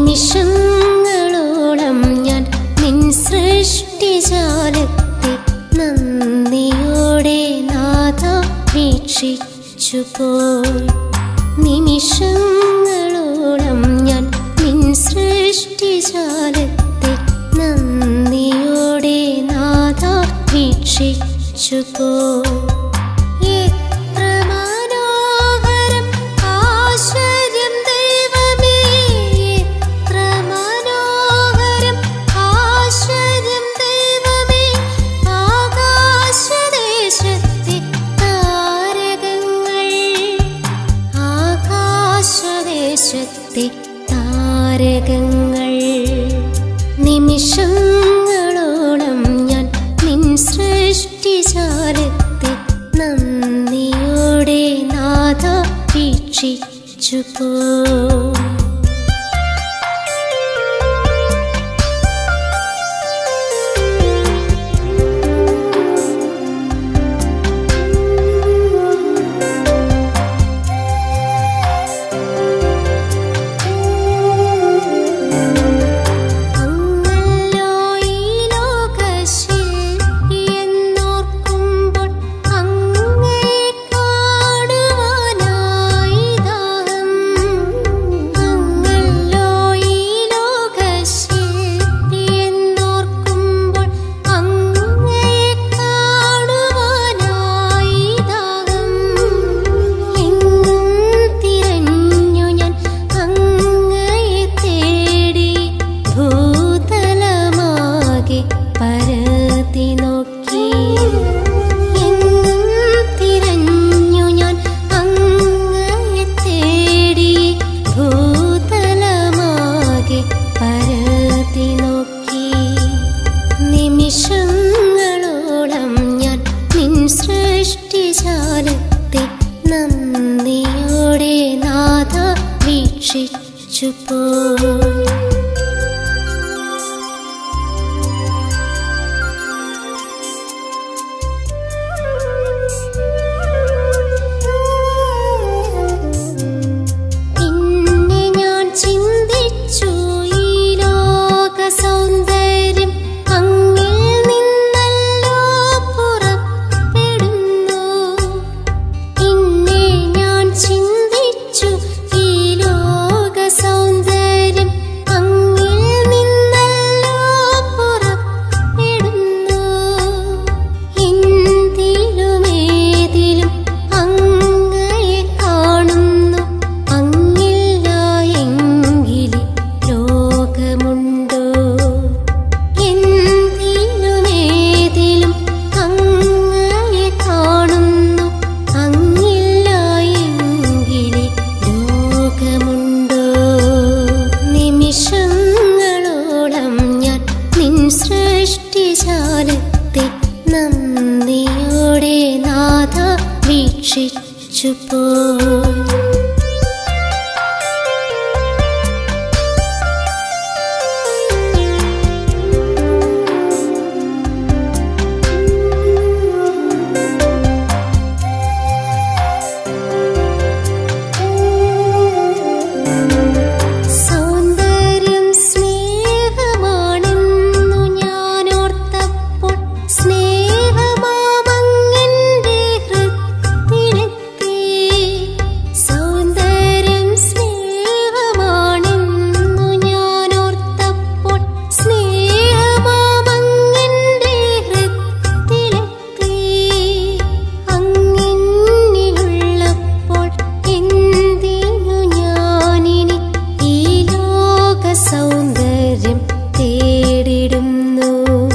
നിമിഷങ്ങളോളം ഞാൻ നിൻ സൃഷ്ടിജാലത്തെ നന്ദിയോടെ നാഥ വീക്ഷിച്ചു പോയി നിമിഷങ്ങളോളം ഞാൻ നിൻ സൃഷ്ടിജാലത്തെ നന്ദിയോടെ നാഥ വീക്ഷിച്ചു പോയി എത്ര മനോഹരം ആശ്ചര്യം ദൈവമേ എത്ര മനോഹരം ആശ്ചര്യം ദൈവമേ ആകാശദേശത്തെ താരകങ്ങൾ ആകാശദേശത്തെ താരകങ്ങൾ നിമിഷങ്ങളോളം ഞാൻ നിൻ സൃഷ്ടിജാലത്തെ നന്ദിയോടെ നാഥ വീക്ഷിച്ചു പോ അങ്ങല്ലോ ഈ ലോകശില്പി എന്നോർക്കുമ്പോൾ അങ്ങയെ കാണുവാനായി ദാഹം. അങ്ങല്ലോ ഈ ലോകശില്പി എന്നോർക്കുമ്പോൾ അങ്ങയെ കാണുവാനായി ദാഹം. എങ്ങും തിരഞ്ഞു ഞാൻ അങ്ങയെ തേടി ഭൂതലമാകെ പരതി നോക്കി എങ്ങും തിരഞ്ഞു ഞാൻ അങ്ങയെ തേടി ഭൂതലമാകെ പരതി നോക്കി നിമിഷങ്ങളോളം ഞാൻ നിൻ സൃഷ്ടിജാലത്തെ നന്ദിയോടെ നാഥ വീക്ഷിച്ചു പോയി പിന്നെ ഞാൻ ചിന്തിച്ചു ഈ ലോക സൗന്ദര്യം അങ്ങിൽ നിന്നല്ലോ പുറപ്പെടുന്നു പിന്നെ ഞാൻ ചിന്തിച്ചു ഈ ലോക സൗന്ദര്യം അങ്ങിൽ നിന്നല്ലോ പുറപ്പെടുന്നു എന്തിലുമേതിലും അങ്ങയെ കാണുന്നു അങ്ങില്ല എങ്കിലി ലോകമുണ്ടോ എന്തിലുമേതിലും അങ്ങയെ കാണുന്നു അങ്ങില്ല എങ്കിലി ലോകമുണ്ടോ നിമിഷങ്ങളോളം ഞാൻ നിൻ സൃഷ്ടിജാലത്തെ നന്ദിയോടെ നാഥ വീക്ഷിച്ചു പോയി സൗന്ദര്യം സ്നേഹമാണെന്നു ഞാനോർത്തപ്പോൾ സ്നേഹമാമങ്ങന്റെ ഹൃത്തിലെത്തി സൗന്ദര്യം സ്നേഹമാണെന്നു ഞാനോർത്തപ്പോൾ സ്നേഹമാമങ്ങന്റെ ഹൃത്തിലെത്തി അങ്ങിന്നിലുള്ളപ്പോൾ എന്തിനു ഞാനിനി ഈ ലോക സൗന്ദര്യം തേടിടുന്നു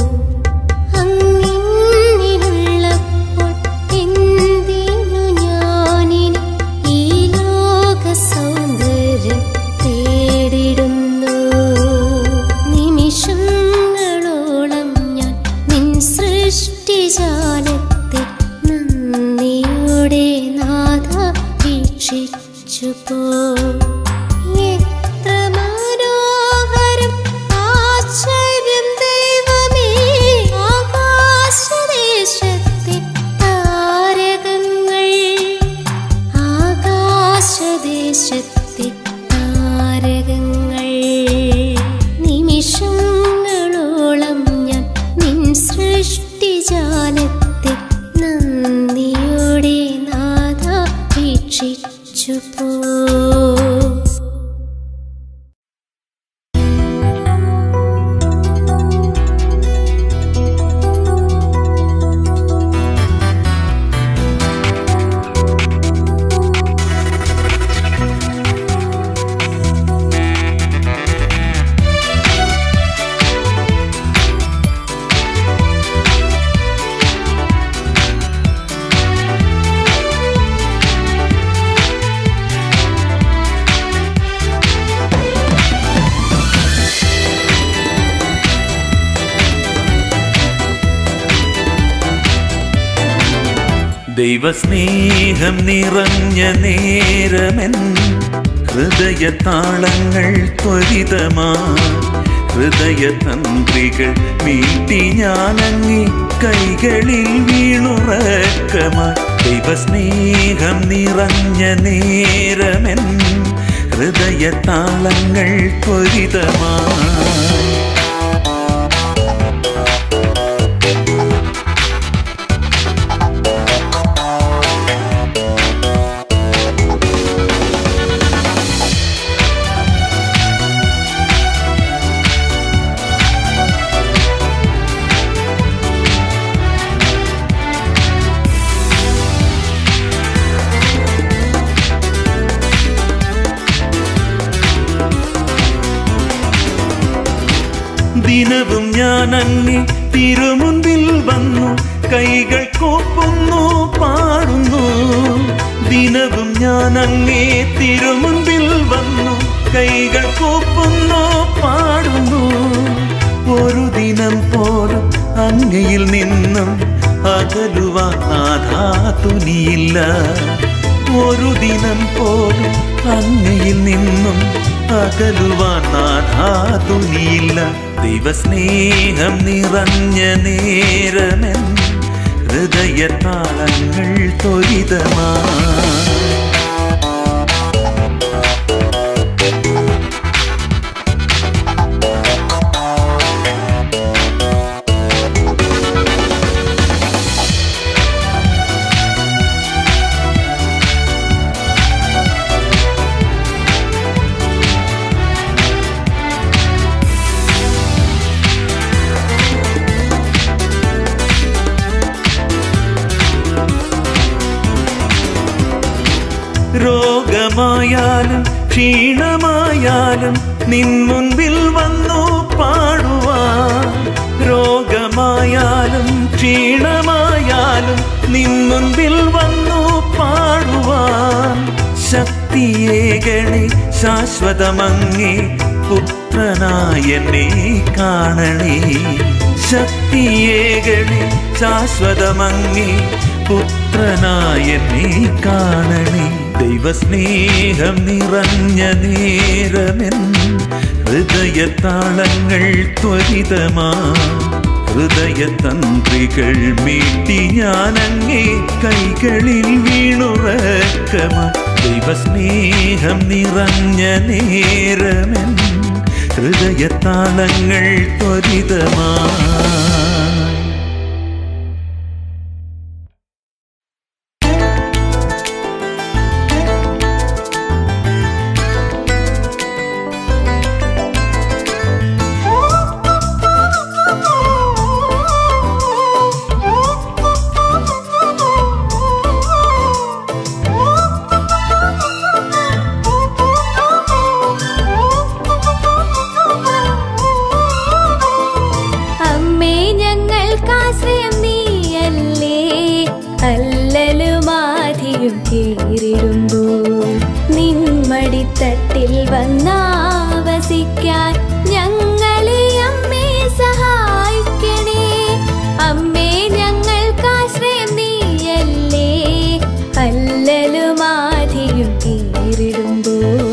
അങ്ങിന്നിലുള്ളപ്പോൾ എന്തിനു ഞാനിനി ഈ ലോക സൗന്ദര്യം തേടിടുന്നു നിമിഷങ്ങളോളം ഞാൻ നിൻ സൃഷ്ടിജാലത്തെ നന്ദിയോടെ നാഥ വീക്ഷിച്ചു പോ എത്ര മനോഹരം ആശ്ചര്യം ദൈവസ്നേഹം നിറഞ്ഞ നേരമെൻ ഹൃദയതാളങ്ങൾ ത്വരിതമാ ഹൃദയതന്ത്രികൾ മീട്ടി ഞാനങ്ങി കൈകളിൽ വീണുറക്കമായി ദൈവസ്നേഹം നിറഞ്ഞ നേരമെൻ ഹൃദയതാളങ്ങൾ ത്വരിതമായി ദിനവും ഞാൻ അങ്ങി തിരുമുൻപിൽ വന്നു കൈകൾ കോപ്പുന്നു പാടുന്നു ദിനവും ഞാൻ അങ്ങേ തിരുമുൻപിൽ വന്നു കൈകൾ കോപ്പുന്നു പാടുന്നു ഒരു ദിനം പോലും അങ്ങയിൽ നിന്നും അകലുവാൻ നാഥാ തുനിയില്ല ഒരു ദിനം പോലും അങ്ങയിൽ നിന്നും അകലുവാൻ നാഥാ തുനിയില്ല ദൈവസ്നേഹം നിറഞ്ഞ നേരമെൻ ഹൃദയതാളങ്ങൾ ത്വരിതമായി രോഗമായാലും ക്ഷീണമായാലും നിൻ മുൻപിൽ വന്നു പാടുവാൻ രോഗമായാലും ക്ഷീണമായാലും നിൻ മുൻപിൽ വന്നു പാടുവാൻ ശക്തിയേകണേ ശാശ്വതമങ്ങേ പുത്രനായ എന്നെ കാണണേ ശക്തിയേകണേ ശാശ്വതമങ്ങേ പുത്രനായ എന്നെ കാണണേ ദൈവസ്നേഹം നിറഞ്ഞ നേരമെൻ ഹൃദയതാളങ്ങൾ ത്വരിതമാ ഹൃദയതന്ത്രികൾ മീട്ടി ഞാനങ്ങേ കൈകളിൽ വീണുറക്കമാ ദൈവസ്നേഹം നിറഞ്ഞ നേരമെൻ ഹൃദയതാളങ്ങൾ ത്വരിതമാ അമ്മേ ഞങ്ങൾക്കാശ്രയം നീയല്ലേ അല്ലലുമാധിയും കീറിടുമ്പോൾ നിൻമടിത്തട്ടിൽ വന്നാവസിക്കാൻ ഞങ്ങളെ അമ്മേ സഹായിക്കണേ അമ്മേ ഞങ്ങൾക്കാശ്രയം നീയല്ലേ അല്ലലുമാധിയും കീറിടുമ്പോൾ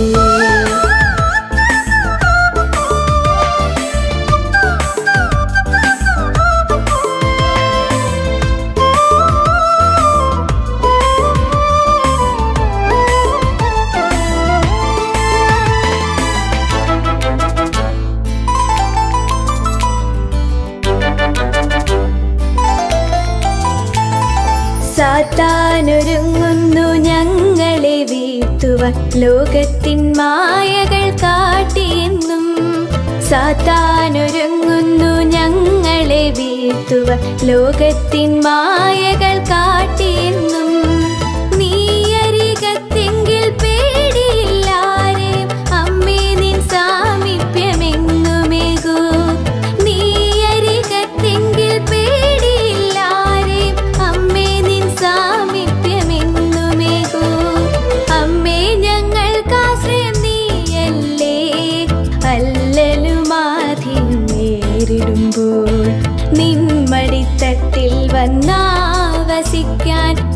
സാത്താനൊരുങ്ങുന്നു ഞങ്ങളെ വീഴ്ത്തുവാൻ ലോകത്തിൻ മായകൾ കാട്ടിയെന്നും സാത്താനൊരുങ്ങുന്നു ഞങ്ങളെ വീഴ്ത്തുവാൻ ലോകത്തിൻ മായകൾ കാട്ടിയെന്നും നീ അരികത്തെങ്കിൽ പേടിയില്ലാരെയും അമ്മേ നിൻ സാമീപ്യമെങ്ങുമേകൂ നീ അരികത്തെങ്കിൽ പേടിയില്ലാരെയും അമ്മേ നിൻ സാമീപ്യമെങ്ങുമേകൂ അമ്മേ ഞങ്ങൾക്കാശ്രയം നീയല്ലേ അല്ലലുമാധിയും നേരിടുമ്പോൾ നിൻ മടിത്തട്ടിൽ വന്നാവസിക്കാൻ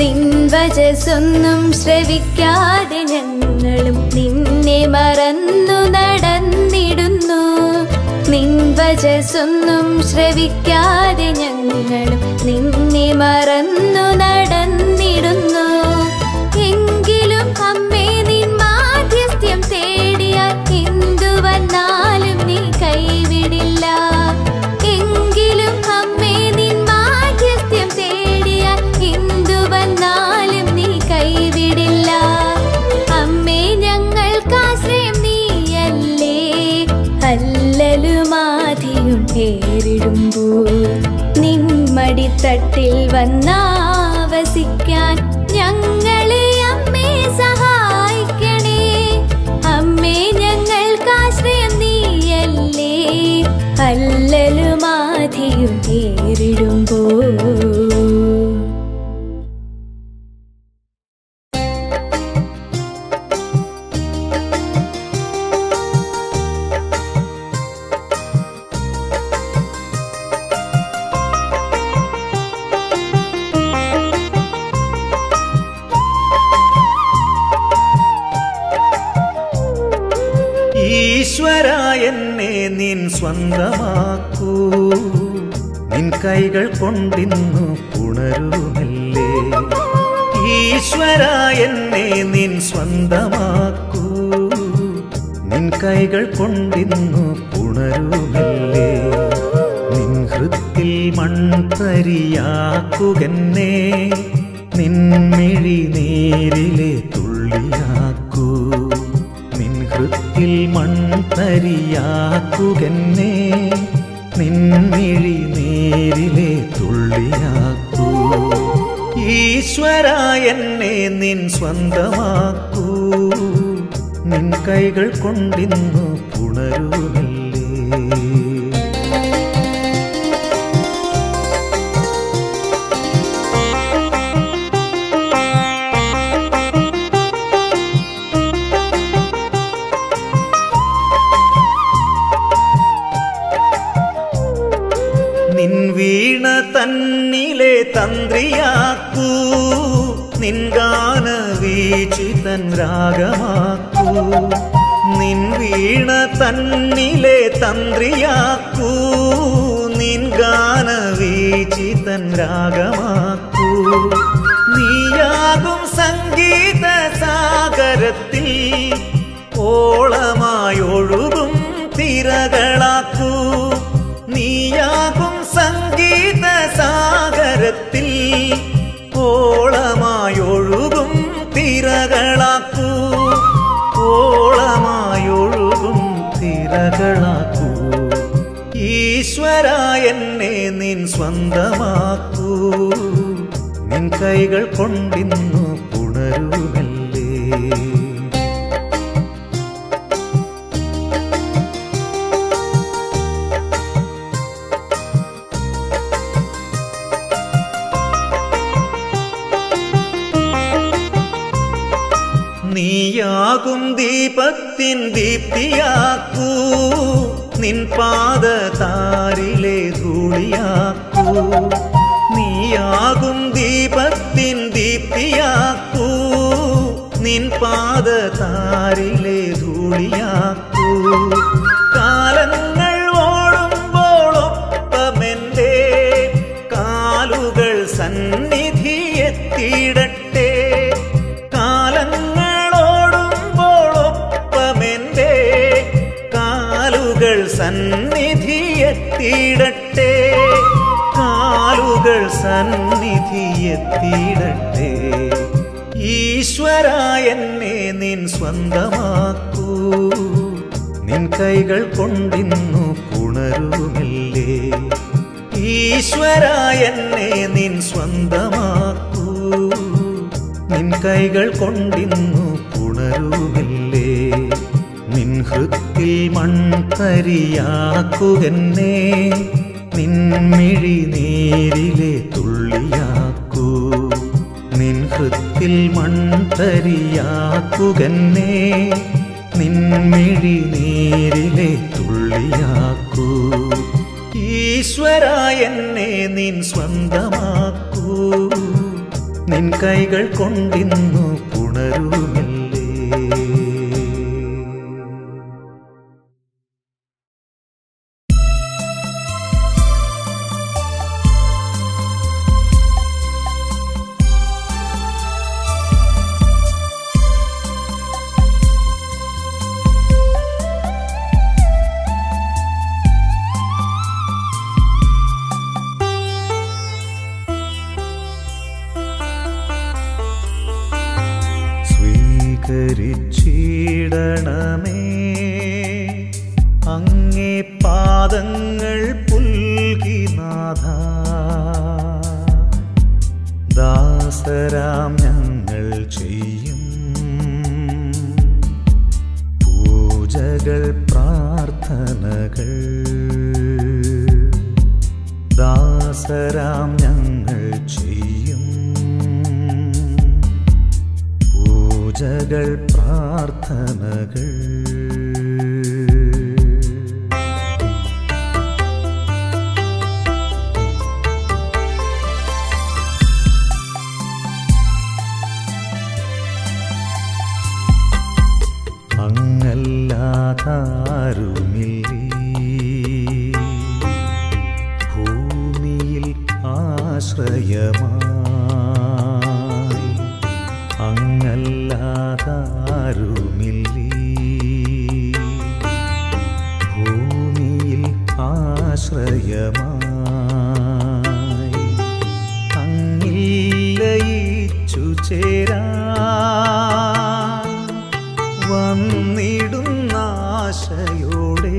നിൻ വചസ്സൊന്നും ശ്രവിക്കാതെ ഞങ്ങളും നിന്നെ മറന്നു നടന്നിടുന്നു നിൻ വചസ്സൊന്നും ശ്രവിക്കാതെ ഞങ്ങളും നിന്നെ മറന്നു നടന്നിടുന്നു എങ്കിലും അമ്മേ നിൻ മാധ്യസ്ഥ്യം തേടിയാൽ എന്തു വന്നാലും നീ കൈവിടില്ല എങ്കിലും അമ്മേ നിൻ മാധ്യസ്ഥ്യം തേടിയാൽ എന്തു വന്നാലും നീ കൈവിടില്ല അമ്മേ ഞങ്ങൾക്കാശ്രയം നീയല്ലേ അല്ലലുമാധിയും പേരിടുമ്പോൾ നിന്മടിത്തട്ടിൽ വന്നാവസിക്കാൻ ഞങ്ങളെ അമ്മേ സഹായിക്കണേ അമ്മേ ഞങ്ങൾക്കാശ്രയം നീയല്ലേ അല്ലലുമാധിയും പേരിടുമ്പോൾ ഈശ്വര എന്നെ നിൻ സ്വന്തമാക്കൂ നിൻ കൈകൾ കൊണ്ടിന്നു പുണരുമല്ലേ ഈശ്വര എന്നെ നിൻ സ്വന്തമാക്കൂ നിൻ കൈകൾ കൊണ്ടിന്നു പുണരുമല്ലേ നിൻ ഹൃത്തിൽ മൺതരിയാക്കുകെന്നെ നിൻ മിഴി നേരിലെ തുള്ളിയാക്കൂ നിൻ ഹൃത്തിൽ മൺതരിയാക്കുകെന്നെ നിൻ മിഴി നേരിലെ തുള്ളിയാക്കൂ ഈശ്വര എന്നെ നിൻ സ്വന്തമാക്കൂ നിൻ കൈകൾ കൊണ്ടിന്നു പുണരുമല്ലേ നിൻ വീണ തന്നിലെ തന്ത്രിയാക്കൂ നിൻ ഗാന വീചിതൻ രാഗമാക്കൂ നിൻ വീണ തന്നിലെ തന്ത്രിയാക്കൂ നിൻ ഗാന വീചിതൻ രാഗമാക്കൂ നീയാകും സംഗീത സാഗരത്തിൽ ഓളമായൊഴുകും തിരകളാക്കൂ നീയാകും സംഗീത സാഗരത്തിൽ ഓളമായൊഴുകും തിരകളാക്കൂ ഓളമായൊഴുകും തിരകളാക്കൂ ഈശ്വര എന്നെ നിൻ സ്വന്തമാക്കൂ നിൻ കൈകൾ കൊണ്ടിന്നു പുണരുമല്ലേ നീയാകും ദീപത്തിൻ ദീപ്തിയാക്കൂ നിൻ പാദ താരിലെ ധൂളിയാക്കൂ നീയാകും ദീപത്തിൻ ദീപ്തിയാക്കൂ നിൻ പാദ താരിലെ ധൂളിയാക്കൂ കാലങ്ങൾ ഓടുമ്പോൾ ഒപ്പമെന്റെ കാലുകൾ സന്നിധി എത്തിയിടട്ടെ കാലങ്ങളോടുമ്പോൾ ഒപ്പമെന്റെ കാലുകൾ സന്നിധി എത്തിയിടട്ടെ കാലുകൾ സന്നിധി എത്തിയിടട്ടെ ഈശ്വര എന്നെ നിൻ സ്വന്തമാക്കൂ നിൻ കൈകൾ കൊണ്ടിന്നു പുണരുമല്ലേ ഈശ്വര എന്നെ നിൻ സ്വന്തമാക്കൂ നിൻ കൈകൾ കൊണ്ടിന്നു പുണരുമല്ലേ നിൻ ഹൃത്തിൽ മൺതരിയാക്കുകെന്നെ നിൻ മിഴി നേരിലെ തുള്ളിയാക്കൂ നിൻ ഹൃത്തിൽ മൺതരിയാക്കുകെന്നെ നിൻ മിഴി നേരിലെ തുള്ളിയാക്കൂ ഈശ്വര എന്നെ നിൻ സ്വന്തമാക്കൂ നിൻ കൈകൾ കൊണ്ടിന്നു പുണരുമില്ലേ സ്വീകരിച്ചിടണമേ അങ്ങേ പാദങ്ങൾ പുൽകി നാഥ ദാസരാം ഞങ്ങൾ ചെയ്യും പൂജകൾ പ്രാർത്ഥനകൾ ദാസരാം ഞങ്ങൾ ചെയ്യും പൂജകൾ പ്രാർത്ഥനകൾ അങ്ങല്ലാതാരുമില്ലേ ഭൂമിയിൽ ആശ്രയമായി അങ്ങല്ലാതാരുമില്ലേ ഭൂമിയിൽ ആശ്രയമായി അങ്ങില്ലയിച്ചു ചേരാൻ വന്നിടുന്ന ആശയോടെ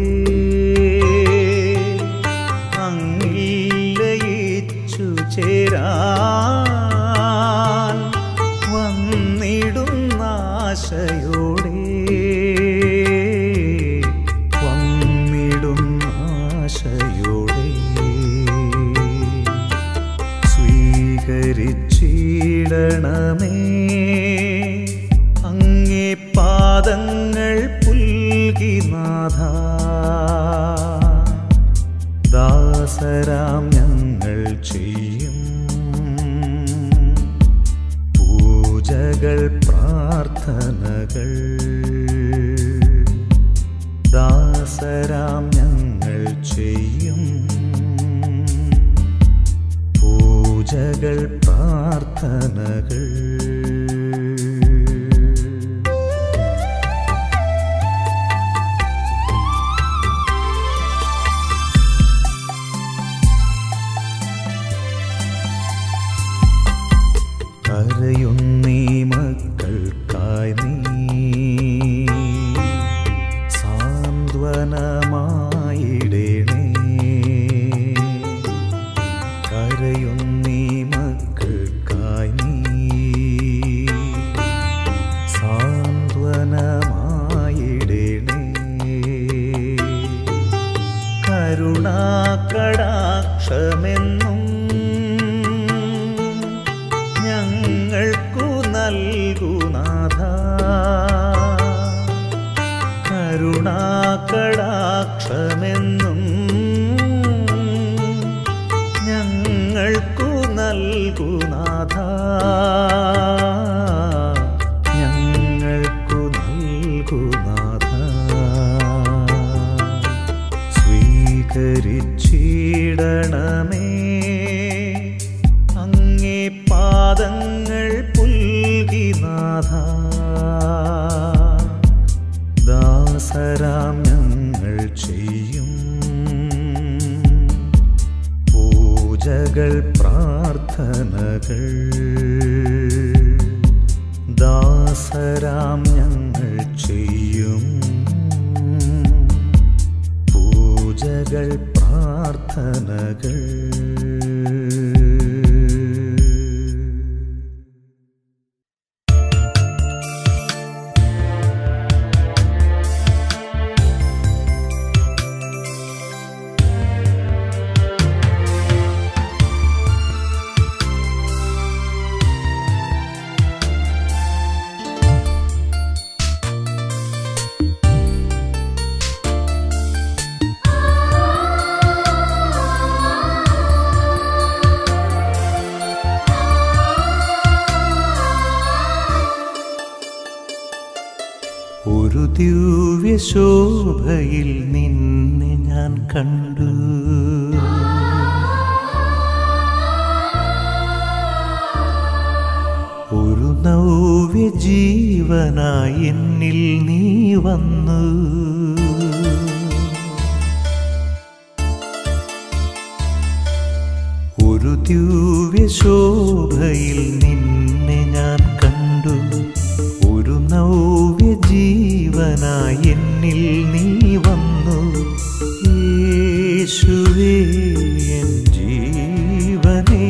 അങ്ങില്ലയിച്ചു ചേരാൻ വന്നിടുന്ന ആശയോടെ വന്നിടുന്ന ആശയോടെ സ്വീകരിച്ചിടണമേ അങ്ങേ പാദങ്ങൾ പുൽകി നാഥ ദാസരാം ഞങ്ങൾ ചെയ്യും പൂജകൾ പ്രാർത്ഥനകൾ ദാസരാം ഞങ്ങൾ ചെയ്യും പൂജകൾ പ്രാർത്ഥനകൾ കരയുന്നീ മക്കൾക്കായി നീ സാന്ത്വനമായിടണേ കരയുന്നീ മക്കൾക്കായി നീ സാന്ത്വനമായിടണേ കരുണാകടാക്ഷമെന്നും ഞങ്ങൾക്കു നൽകുനാഥ കരുണാകടാക്ഷമെന്നും ഞങ്ങൾക്കു നൽകുനാഥ ഞങ്ങൾക്കു നൽകുനാഥ സ്വീകരിച്ചിടണമേ അങ്ങേ പാദങ്ങൾ പുൽകി നാഥ ദാസരാം ഞങ്ങൾ ചെയ്യും പൂജകൾ പ്രാർത്ഥനകൾ ദാസരാം ഞങ്ങൾ ചെയ്യും പൂജകൾ പ്രാർത്ഥനകൾ ആ ദിവ്യശോഭയിൽ നിന്നെ ഞാൻ കണ്ടു ഒരു നവ്യ ജീവനായി എന്നിൽ നീ വന്നു ഒരു ദിവ്യശോഭയിൽ നിന്നെ ഞാൻ കണ്ടു ഒരു നവ്യ ജീവനായി എന്നിൽ നീ വന്നു യേശുവേ എൻ ജീവനേ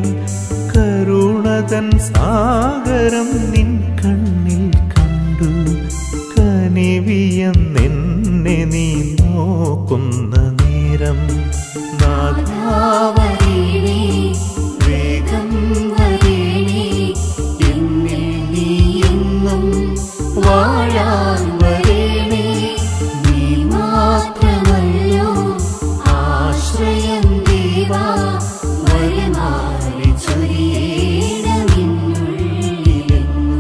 കരുണതൻ സാഗരം നിൻ കണ്ണിൽ കണ്ടു കനിവിയെന്നെ നീ നോക്കുന്ന നേരം നാഥാവരീണി വേഗം വരീണി എന്നിൽ നീ എന്നും വാഴാൻ വരേണേ നീ മാത്രമല്ലോ ആശ്രയം ദേവാ വരമാറി ചൊരിയേടമിന്നുള്ളിലെന്നും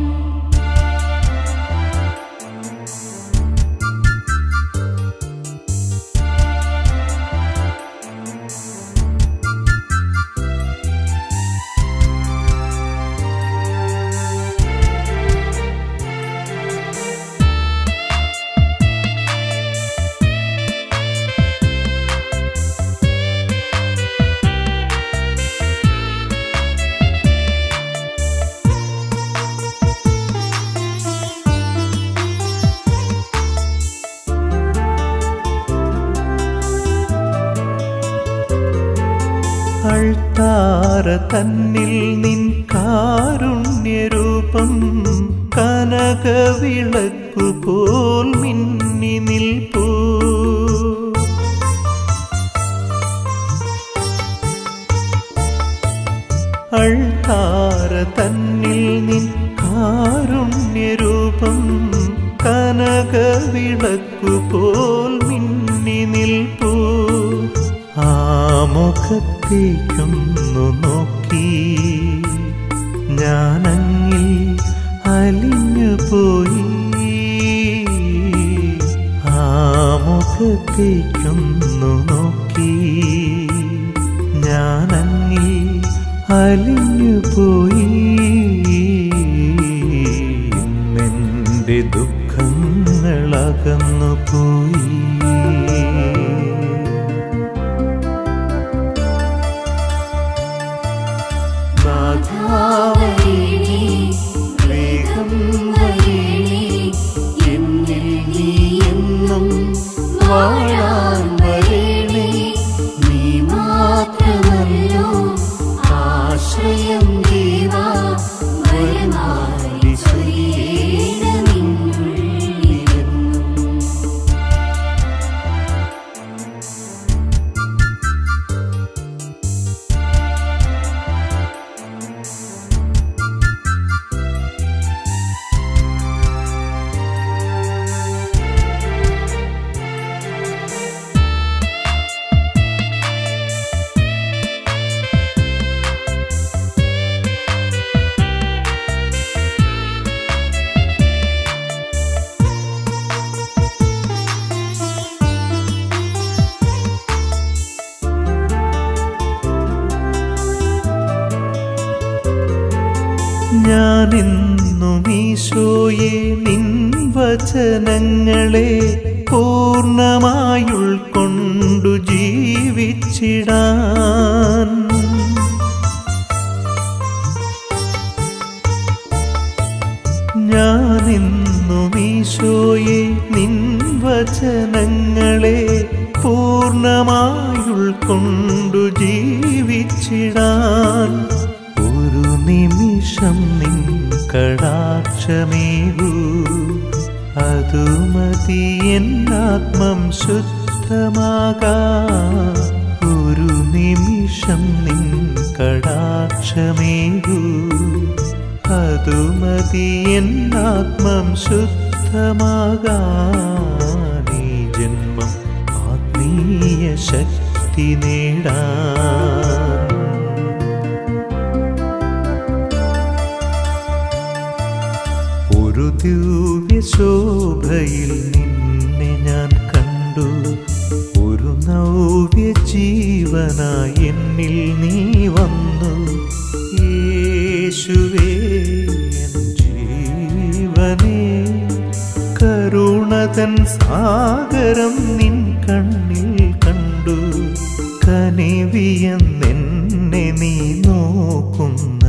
അൾത്താര തന്നിൽ നിൻ കാരുണ്യരൂപം കനകവിളക്കു പോൽ മിന്നി നിൽപ്പൂ അൾത്താര തന്നിൽ നിൻ കാരുണ്യരൂപം കനകവിളക്കു പോൽ മിന്നി നിൽപ്പൂ ആ മുഖത്തേക്കൊന്നു നോക്കി ഞാനങ്ങിൽ അലിഞ്ഞു പോയി ആ മുഖത്തേക്കൊന്നു നോക്കി ഞാനങ്ങിൽ അലിഞ്ഞു പോയി ഇന്നെൻ്റെ ദുഃഖങ്ങളകന്നു പോയി നാഥാവരീണി വേഗം വരീണി എന്നിൽ നീ എന്നും വാഴാൻ വരേണേ നീ മാത്രമല്ലോ ആശ്രയം ദേവാ വരമാരി ചൊരിയേടമിന്നുള്ളിലെന്നും ഞാനെന്നും ഈശോയെ നിൻ വചനങ്ങളെ പൂർണ്ണമായുൾക്കൊണ്ടു ജീവിച്ചിടാൻ ഞാനെന്നും ഈശോയെ നിൻ വചനങ്ങളെ പൂർണ്ണമായുൾക്കൊണ്ടു ജീവിച്ചിടാൻ ഒരു നിമിഷം നിൻ കടാക്ഷമേകൂ അതു മതി എന്നാത്മം ശുദ്ധമാകാ ഒരു നിമിഷം നിൻ കടാക്ഷമേകൂ അതു മതി എന്നാത്മം ശുദ്ധമാകാൻ ഈ ജന്മം ആത്മീയ ശക്തി നേടാൻ ഒരു ദിവ്യശോഭയിൽ നിന്നെ ഞാൻ കണ്ടു ഒരു നവ്യ ജീവനായി എന്നിൽ നീ വന്നു യേശുവേ എൻ ജീവനേ കരുണതൻ സാഗരം നിൻ കണ്ണിൽ കണ്ടു കനിവിയെന്നെന്നെ നീ നോക്കുന്നു